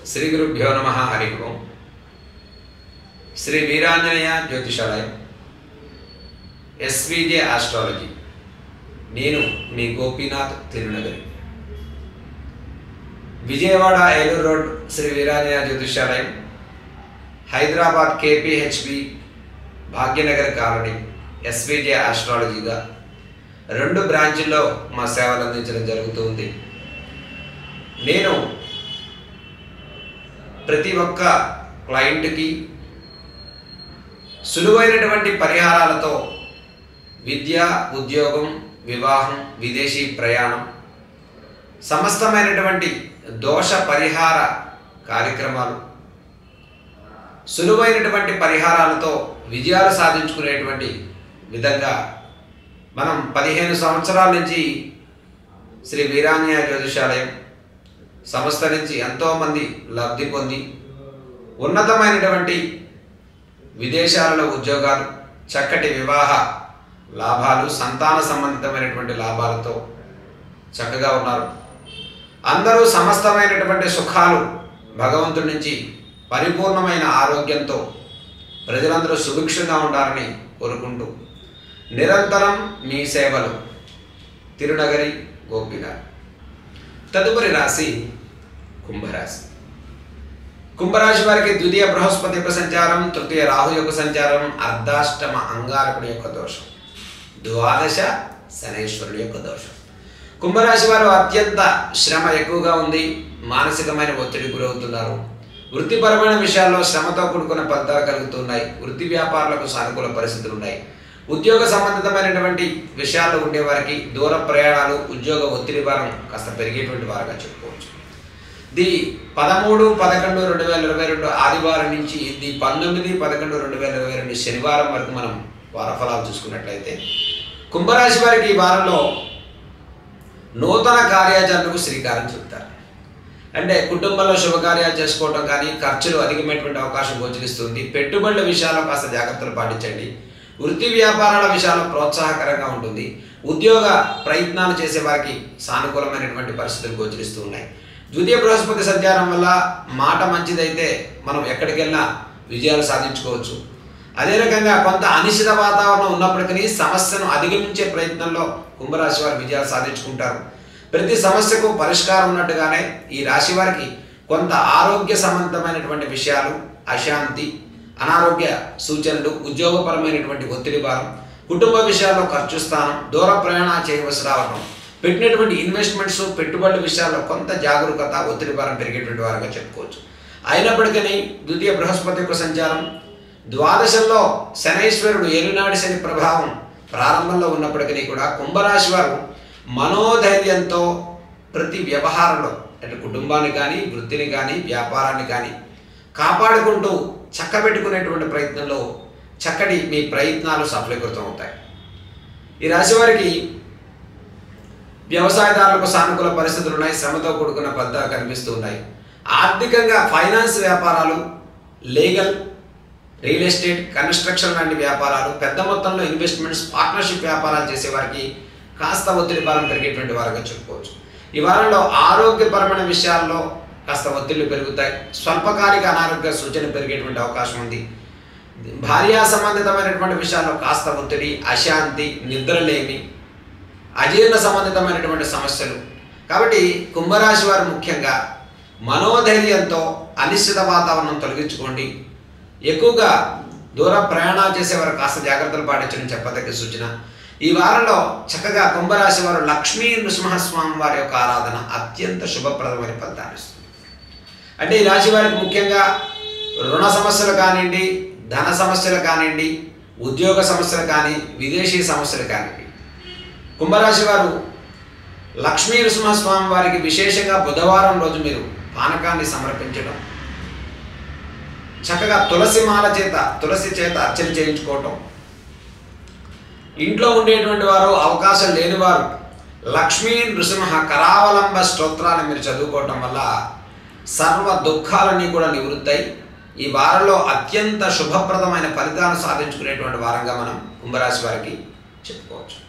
శ్రీ గురుభ్యో నమ హరి ఓం శ్రీ వీరాంజనేయ జ్యోతిషాలయం ఎస్విజే ఆస్ట్రాలజీ నేను మీ Gopinath Tirunagari Vijayawada Eluru road Shri Veeranjaneya Jyothishalayam Hyderabad KPHB Bhagyanagar colony SVJ ఆస్ట్రాలజీగా రెండు బ్రాంచుల్లో మా సేవలు అందించడం జరుగుతుంది నేను ప్రతి ఒక్క క్లయింట్కి సులువైనటువంటి పరిహారాలతో విద్య ఉద్యోగం వివాహం విదేశీ ప్రయాణం సమస్తమైనటువంటి దోష పరిహార కార్యక్రమాలు సులువైనటువంటి పరిహారాలతో విజయాలు సాధించుకునేటువంటి విధంగా మనం పదిహేను సంవత్సరాల నుంచి శ్రీ వీరాంజనేయ జ్యోతిషాలయం సంస్థ నుంచి ఎంతోమంది లబ్ధి పొంది ఉన్నతమైనటువంటి విదేశాలలో ఉద్యోగాలు చక్కటి వివాహ లాభాలు సంతాన సంబంధితమైనటువంటి లాభాలతో చక్కగా ఉన్నారు అందరూ సమస్తమైనటువంటి సుఖాలు భగవంతుడి నుంచి పరిపూర్ణమైన ఆరోగ్యంతో ప్రజలందరూ సుభిక్షంగా ఉండాలని కోరుకుంటూ నిరంతరం మీ సేవలు తిరునగరి గోపిగారు తదుపరి రాశి కుంభరాశి కుంభరాశి వారికి ద్వితీయ బృహస్పతి యొక్క సంచారం తృతీయ రాహు యొక్క సంచారం అర్ధాష్టమ అంగారకుడి యొక్క దోషం ద్వాదశ శనేశ్వరుడి యొక్క దోషం కుంభరాశి వారు అత్యంత శ్రమ ఎక్కువగా ఉంది మానసికమైన ఒత్తిడి గురవుతున్నారు వృత్తిపరమైన విషయాల్లో శ్రమతో కూడుకున్న ఫలితాలు కలుగుతున్నాయి వృత్తి వ్యాపారులకు సానుకూల పరిస్థితులు ఉన్నాయి ఉద్యోగ సంబంధితమైనటువంటి విషయాల్లో ఉండేవారికి దూర ప్రయాణాలు ఉద్యోగ ఒత్తిడి భారం కాస్త పెరిగేటువంటి వారుగా చెప్పుకోవచ్చు ది పదమూడు పదకొండు రెండు వేల ఇరవై రెండు ఆదివారం నుంచి ది పంతొమ్మిది పదకొండు రెండు వేల ఇరవై రెండు శనివారం వరకు మనం వారఫలాలు చూసుకున్నట్లయితే కుంభరాశి వారికి ఈ వారంలో నూతన కార్యాచరణకు శ్రీకారం చుడతారు అంటే కుటుంబంలో శుభకార్యాలు చేసుకోవడం కానీ ఖర్చులు అధికమైనటువంటి అవకాశం గోచరిస్తుంది పెట్టుబడుల విషయాల్లో కాస్త జాగ్రత్తలు పాటించండి వృత్తి వ్యాపారాల విషయాల్లో ప్రోత్సాహకరంగా ఉంటుంది ఉద్యోగ ప్రయత్నాలు చేసే వారికి సానుకూలమైనటువంటి పరిస్థితులు గోచరిస్తూ ఉన్నాయి ద్వితీయ బృహస్పతి సంచారం వల్ల మాట మంచిదైతే మనం ఎక్కడికి వెళ్ళినా విజయాలు సాధించుకోవచ్చు అదే రకంగా కొంత అనిశ్చిత వాతావరణం ఉన్నప్పటికీ సమస్యను అధిగమించే ప్రయత్నంలో కుంభరాశి వారు విజయాలు సాధించుకుంటారు ప్రతి సమస్యకు పరిష్కారం ఉన్నట్టుగానే ఈ రాశి వారికి కొంత ఆరోగ్య సంబంధమైనటువంటి విషయాలు అశాంతి అనారోగ్య సూచనలు ఉద్యోగపరమైనటువంటి ఒత్తిడి భారం కుటుంబ విషయాల్లో ఖర్చు స్థానం దూర ప్రయాణం చేయవలసి రావడం పెట్టినటువంటి ఇన్వెస్ట్మెంట్స్ పెట్టుబడుల విషయాల్లో కొంత జాగరూకత ఒత్తిడి భారం పెరిగేటువంటి వారుగా చెప్పుకోవచ్చు అయినప్పటికీ ద్వితీయ బృహస్పతి యొక్క సంచారం ద్వాదశంలో శనైశ్వరుడు ఏలినాడి శని ప్రభావం ప్రారంభంలో ఉన్నప్పటికీ కూడా కుంభరాశి వారు మనోధైర్యంతో ప్రతి వ్యవహారంలో అంటే కుటుంబాన్ని కానీ వృత్తిని కానీ వ్యాపారాన్ని కానీ కాపాడుకుంటూ చక్కబెట్టుకునేటువంటి ప్రయత్నంలో చక్కటి మీ ప్రయత్నాలు సఫలీకృతం అవుతాయి ఈ రాశి వారికి వ్యవసాయదారులకు సానుకూల పరిస్థితులు ఉన్నాయి శ్రమతో కూడుకున్న ఫలితాలు కనిపిస్తూ ఉన్నాయి ఆర్థికంగా ఫైనాన్స్ వ్యాపారాలు లీగల్ రియల్ ఎస్టేట్ కన్స్ట్రక్షన్ లాంటి వ్యాపారాలు పెద్ద మొత్తంలో ఇన్వెస్ట్మెంట్స్ పార్ట్నర్షిప్ వ్యాపారాలు చేసే వారికి కాస్త ఒత్తిడి భారం పెరిగేటువంటి వారుగా చెప్పుకోవచ్చు ఈ వారంలో ఆరోగ్యపరమైన విషయాల్లో కాస్త ఒత్తిళ్లు పెరుగుతాయి స్వల్పకాలిక అనారోగ్య సూచన పెరిగేటువంటి అవకాశం ఉంది భార్యా సంబంధితమైనటువంటి విషయాల్లో కాస్త ఒత్తిడి అశాంతి నిద్రలేమి అజీర్ణ సంబంధితమైనటువంటి సమస్యలు కాబట్టి కుంభరాశి వారు ముఖ్యంగా మనోధైర్యంతో అనిశ్చిత వాతావరణం తొలగించుకోండి ఎక్కువగా దూర ప్రయాణాలు చేసేవారు కాస్త జాగ్రత్తలు పాటించడం చెప్పదగ్గ సూచన ఈ వారంలో చక్కగా కుంభరాశి వారు లక్ష్మీ నృసింహస్వామి వారి యొక్క ఆరాధన అత్యంత శుభప్రదమైన ఫలితాన్ని ఇస్తుంది అంటే ఈ రాశి వారికి ముఖ్యంగా రుణ సమస్యలు కానివ్వండి ధన సమస్యలు కానివ్వండి ఉద్యోగ సమస్యలు కానీ విదేశీ సమస్యలు కానివ్వండి కుంభరాశి వారు లక్ష్మీ నృసింహస్వామి వారికి విశేషంగా బుధవారం రోజు మీరు పానకాన్ని సమర్పించడం చక్కగా తులసి మాల చేత తులసి చేత అర్చన చేయించుకోవటం ఇంట్లో ఉండేటువంటి వారు అవకాశం లేని వారు లక్ష్మీ నృసింహ కరావలంబ స్తోత్రాన్ని మీరు చదువుకోవటం వల్ల సర్వ దుఃఖాలన్నీ కూడా నివృత్తాయి ఈ వారంలో అత్యంత శుభప్రదమైన ఫలితాలను సాధించుకునేటువంటి వారంగా మనం కుంభరాశి వారికి చెప్పుకోవచ్చు